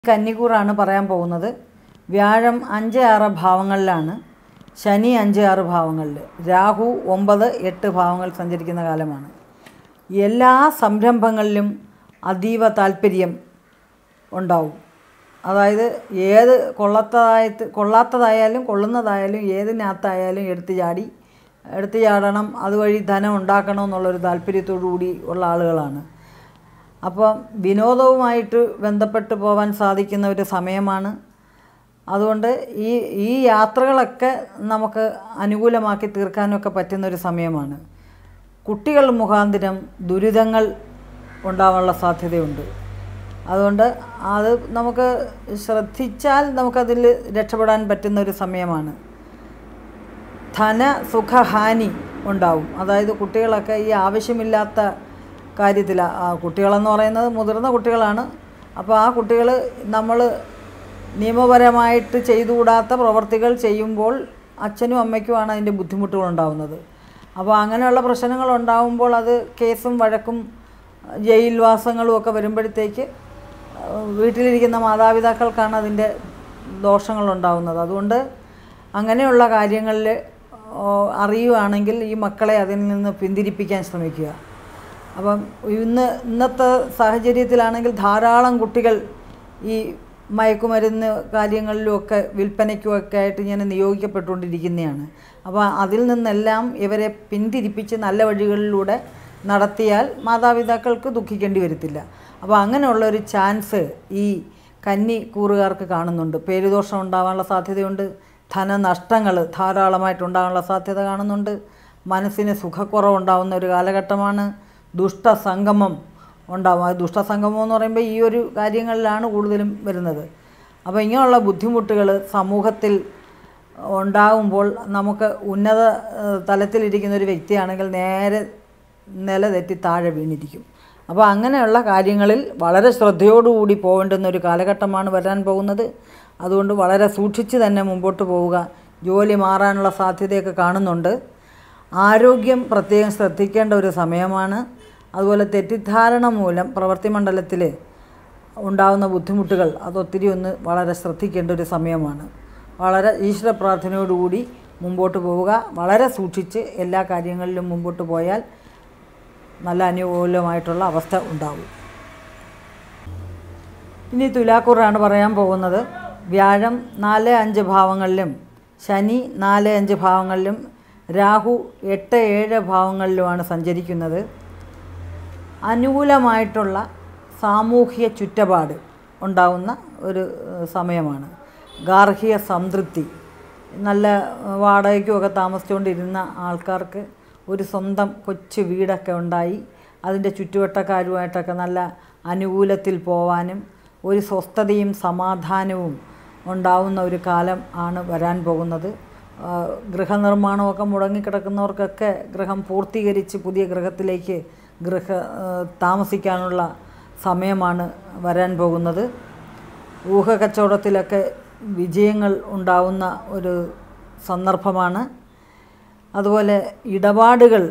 കന്നിക്കൂറാണ് പറയാൻ പോകുന്നത് വ്യാഴം അഞ്ച് ആറ് ഭാവങ്ങളിലാണ് ശനി അഞ്ച് ആറ് ഭാവങ്ങളിൽ രാഹു ഒമ്പത് എട്ട് ഭാവങ്ങൾ സഞ്ചരിക്കുന്ന കാലമാണ് എല്ലാ സംരംഭങ്ങളിലും അതീവ താല്പര്യം ഉണ്ടാവും അതായത് ഏത് കൊള്ളത്തതായത് കൊള്ളാത്തതായാലും കൊള്ളുന്നതായാലും ഏതിനകത്തായാലും എടുത്തു ചാടി എടുത്തു ചാടണം അതുവഴി ധനം ഉണ്ടാക്കണം എന്നുള്ളൊരു താല്പര്യത്തോടു കൂടി ഉള്ള ആളുകളാണ് അപ്പം വിനോദവുമായിട്ട് ബന്ധപ്പെട്ട് പോകാൻ സാധിക്കുന്ന ഒരു സമയമാണ് അതുകൊണ്ട് ഈ ഈ യാത്രകളൊക്കെ നമുക്ക് അനുകൂലമാക്കി തീർക്കാനൊക്കെ പറ്റുന്ന ഒരു സമയമാണ് കുട്ടികൾ മുഖാന്തരം ദുരിതങ്ങൾ ഉണ്ടാവാനുള്ള സാധ്യതയുണ്ട് അതുകൊണ്ട് അത് നമുക്ക് ശ്രദ്ധിച്ചാൽ നമുക്കതിൽ രക്ഷപ്പെടാൻ പറ്റുന്ന ഒരു സമയമാണ് ധന സുഖഹാനി ഉണ്ടാവും അതായത് കുട്ടികളൊക്കെ ഈ ആവശ്യമില്ലാത്ത കാര്യത്തിൽ കുട്ടികളെന്ന് പറയുന്നത് മുതിർന്ന കുട്ടികളാണ് അപ്പോൾ ആ കുട്ടികൾ നമ്മൾ നിയമപരമായിട്ട് ചെയ്തുകൂടാത്ത പ്രവർത്തികൾ ചെയ്യുമ്പോൾ അച്ഛനും അമ്മയ്ക്കുമാണ് അതിൻ്റെ ബുദ്ധിമുട്ടുകൾ ഉണ്ടാവുന്നത് അപ്പോൾ അങ്ങനെയുള്ള പ്രശ്നങ്ങൾ ഉണ്ടാകുമ്പോൾ അത് കേസും വഴക്കും ജയിൽവാസങ്ങളും ഒക്കെ വരുമ്പോഴത്തേക്ക് വീട്ടിലിരിക്കുന്ന മാതാപിതാക്കൾക്കാണ് അതിൻ്റെ ദോഷങ്ങളുണ്ടാവുന്നത് അതുകൊണ്ട് അങ്ങനെയുള്ള കാര്യങ്ങളിൽ അറിയുകയാണെങ്കിൽ ഈ മക്കളെ അതിൽ നിന്ന് പിന്തിരിപ്പിക്കാൻ ശ്രമിക്കുക അപ്പം ഇന്ന് ഇന്നത്തെ സാഹചര്യത്തിലാണെങ്കിൽ ധാരാളം കുട്ടികൾ ഈ മയക്കുമരുന്ന് കാര്യങ്ങളിലുമൊക്കെ വിൽപ്പനയ്ക്കുമൊക്കെ ആയിട്ട് ഇങ്ങനെ നിയോഗിക്കപ്പെട്ടുകൊണ്ടിരിക്കുന്നതാണ് അപ്പോൾ അതിൽ നിന്നെല്ലാം ഇവരെ പിന്തിരിപ്പിച്ച് നല്ല വഴികളിലൂടെ നടത്തിയാൽ മാതാപിതാക്കൾക്ക് ദുഃഖിക്കേണ്ടി വരത്തില്ല അപ്പോൾ അങ്ങനെയുള്ള ഒരു ചാൻസ് ഈ കന്നി കൂറുകാർക്ക് കാണുന്നുണ്ട് പേരുദോഷം ഉണ്ടാകാനുള്ള സാധ്യതയുണ്ട് ധനനഷ്ടങ്ങൾ ധാരാളമായിട്ടുണ്ടാകാനുള്ള സാധ്യത കാണുന്നുണ്ട് മനസ്സിന് സുഖക്കുറവുണ്ടാകുന്ന ഒരു കാലഘട്ടമാണ് ദുഷ്ടസംഗമം ഉണ്ടാവും അത് ദുഷ്ടസംഗമം എന്ന് പറയുമ്പോൾ ഈ ഒരു കാര്യങ്ങളിലാണ് കൂടുതലും വരുന്നത് അപ്പോൾ ഇങ്ങനെയുള്ള ബുദ്ധിമുട്ടുകൾ സമൂഹത്തിൽ ഉണ്ടാകുമ്പോൾ നമുക്ക് ഉന്നത തലത്തിലിരിക്കുന്ന ഒരു വ്യക്തിയാണെങ്കിൽ നേരെ നില തെറ്റി താഴെ വീണിരിക്കും അപ്പോൾ അങ്ങനെയുള്ള കാര്യങ്ങളിൽ വളരെ ശ്രദ്ധയോടുകൂടി പോകേണ്ടുന്ന ഒരു കാലഘട്ടമാണ് വരാൻ പോകുന്നത് അതുകൊണ്ട് വളരെ സൂക്ഷിച്ച് തന്നെ മുമ്പോട്ട് പോവുക ജോലി മാറാനുള്ള സാധ്യതയൊക്കെ കാണുന്നുണ്ട് ആരോഗ്യം പ്രത്യേകം ശ്രദ്ധിക്കേണ്ട ഒരു സമയമാണ് അതുപോലെ തെറ്റിദ്ധാരണ മൂലം പ്രവൃത്തി മണ്ഡലത്തിൽ ഉണ്ടാകുന്ന ബുദ്ധിമുട്ടുകൾ അതൊത്തിരി ഒന്ന് വളരെ ശ്രദ്ധിക്കേണ്ട ഒരു സമയമാണ് വളരെ ഈശ്വര പ്രാർത്ഥനയോടുകൂടി മുമ്പോട്ട് പോവുക വളരെ സൂക്ഷിച്ച് എല്ലാ കാര്യങ്ങളിലും മുമ്പോട്ട് പോയാൽ നല്ല അനുകൂലമായിട്ടുള്ള അവസ്ഥ ഉണ്ടാവും ഇനി തുലാക്കൂറാണ് പറയാൻ പോകുന്നത് വ്യാഴം നാല് അഞ്ച് ഭാവങ്ങളിലും ശനി നാല് അഞ്ച് ഭാവങ്ങളിലും രാഹു എട്ട് ഏഴ് ഭാവങ്ങളിലുമാണ് സഞ്ചരിക്കുന്നത് അനുകൂലമായിട്ടുള്ള സാമൂഹിക ചുറ്റപാട് ഉണ്ടാവുന്ന ഒരു സമയമാണ് ഗാർഹിക സംതൃപ്തി നല്ല വാടകയ്ക്കുമൊക്കെ താമസിച്ചുകൊണ്ടിരുന്ന ആൾക്കാർക്ക് ഒരു സ്വന്തം കൊച്ചു വീടൊക്കെ ഉണ്ടായി അതിൻ്റെ ചുറ്റുവട്ടക്കാരുമായിട്ടൊക്കെ നല്ല അനുകൂലത്തിൽ പോവാനും ഒരു സ്വസ്ഥതയും സമാധാനവും ഉണ്ടാവുന്ന ഒരു കാലം ആണ് വരാൻ പോകുന്നത് ഗൃഹനിർമ്മാണമൊക്കെ മുടങ്ങിക്കിടക്കുന്നവർക്കൊക്കെ ഗൃഹം പൂർത്തീകരിച്ച് പുതിയ ഗൃഹത്തിലേക്ക് ഗൃഹ താമസിക്കാനുള്ള സമയമാണ് വരാൻ പോകുന്നത് ഊഹക്കച്ചവടത്തിലൊക്കെ വിജയങ്ങൾ ഉണ്ടാവുന്ന ഒരു സന്ദർഭമാണ് അതുപോലെ ഇടപാടുകൾ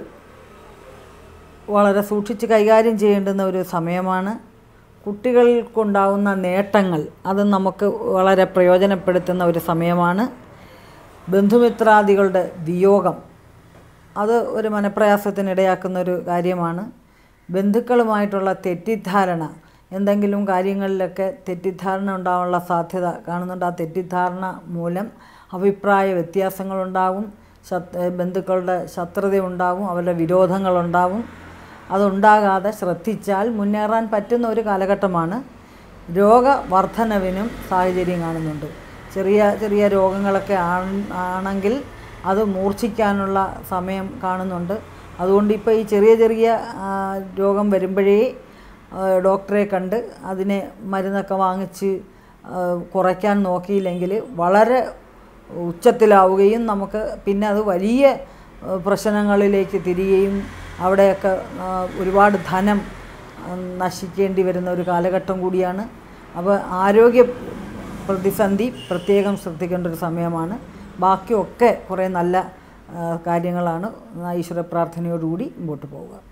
വളരെ സൂക്ഷിച്ച് കൈകാര്യം ചെയ്യേണ്ടുന്ന ഒരു സമയമാണ് കുട്ടികൾക്കുണ്ടാവുന്ന നേട്ടങ്ങൾ അത് നമുക്ക് വളരെ പ്രയോജനപ്പെടുത്തുന്ന ഒരു സമയമാണ് ബന്ധുമിത്രാദികളുടെ വിയോഗം അത് ഒരു മനപ്രയാസത്തിനിടയാക്കുന്ന ഒരു കാര്യമാണ് ബന്ധുക്കളുമായിട്ടുള്ള തെറ്റിദ്ധാരണ എന്തെങ്കിലും കാര്യങ്ങളിലൊക്കെ തെറ്റിദ്ധാരണ ഉണ്ടാവാനുള്ള സാധ്യത കാണുന്നുണ്ട് ആ തെറ്റിദ്ധാരണ മൂലം അഭിപ്രായ വ്യത്യാസങ്ങളുണ്ടാകും ശത് ബന്ധുക്കളുടെ ശത്രുത ഉണ്ടാകും അവരുടെ വിരോധങ്ങളുണ്ടാകും അതുണ്ടാകാതെ ശ്രദ്ധിച്ചാൽ മുന്നേറാൻ പറ്റുന്ന ഒരു കാലഘട്ടമാണ് രോഗവർദ്ധനവിനും സാഹചര്യം കാണുന്നുണ്ട് ചെറിയ ചെറിയ രോഗങ്ങളൊക്കെ ആണെങ്കിൽ അത് മൂർച്ഛിക്കാനുള്ള സമയം കാണുന്നുണ്ട് അതുകൊണ്ട് ഇപ്പോൾ ഈ ചെറിയ ചെറിയ രോഗം വരുമ്പോഴേ ഡോക്ടറെ കണ്ട് അതിനെ മരുന്നൊക്കെ വാങ്ങിച്ച് കുറയ്ക്കാൻ നോക്കിയില്ലെങ്കിൽ വളരെ ഉച്ചത്തിലാവുകയും നമുക്ക് പിന്നെ അത് വലിയ പ്രശ്നങ്ങളിലേക്ക് തിരികെയും അവിടെയൊക്കെ ഒരുപാട് ധനം നശിക്കേണ്ടി വരുന്ന ഒരു കാലഘട്ടം കൂടിയാണ് അപ്പോൾ ആരോഗ്യ പ്രതിസന്ധി പ്രത്യേകം ശ്രദ്ധിക്കേണ്ട ഒരു സമയമാണ് ബാക്കിയൊക്കെ കുറേ നല്ല കാര്യങ്ങളാണ് ഈശ്വര പ്രാർത്ഥനയോടുകൂടി മുമ്പോട്ട് പോവുക